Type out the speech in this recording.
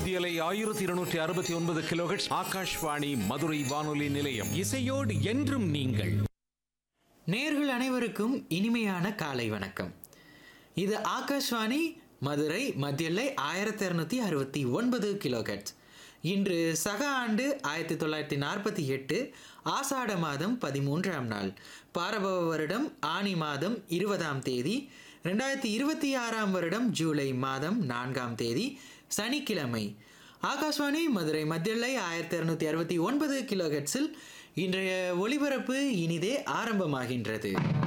மத்தியலை ஆயிரத்தி இருநூற்றி அறுபத்தி ஒன்பது கிலோஹெட்ஸ் ஆகாஷ்வாணி மதுரை வானொலி நிலையம் இசையோடு என்றும் நீங்கள் நேர்கள் அனைவருக்கும் இனிமையான காலை வணக்கம் இது ஆகாஷ்வாணி மதுரை மத்தியல்லை ஆயிரத்தி இரநூத்தி அறுபத்தி ஒன்பது கிலோகட்ஸ் இன்று சக ஆண்டு ஆயிரத்தி தொள்ளாயிரத்தி நாற்பத்தி எட்டு ஆசாட மாதம் பதிமூன்றாம் நாள் பாரபவ வருடம் ஆனி மாதம் இருபதாம் தேதி ரெண்டாயிரத்தி இருபத்தி ஆறாம் வருடம் ஜூலை மாதம் நான்காம் தேதி சனிக்கிழமை ஆகாஷ்வாணி மதுரை மத்தியல்லை ஆயிரத்தி இரநூத்தி அறுபத்தி ஒன்பது கிலோஹெட்ஸில் இன்றைய ஒளிபரப்பு இனிதே ஆரம்பமாகின்றது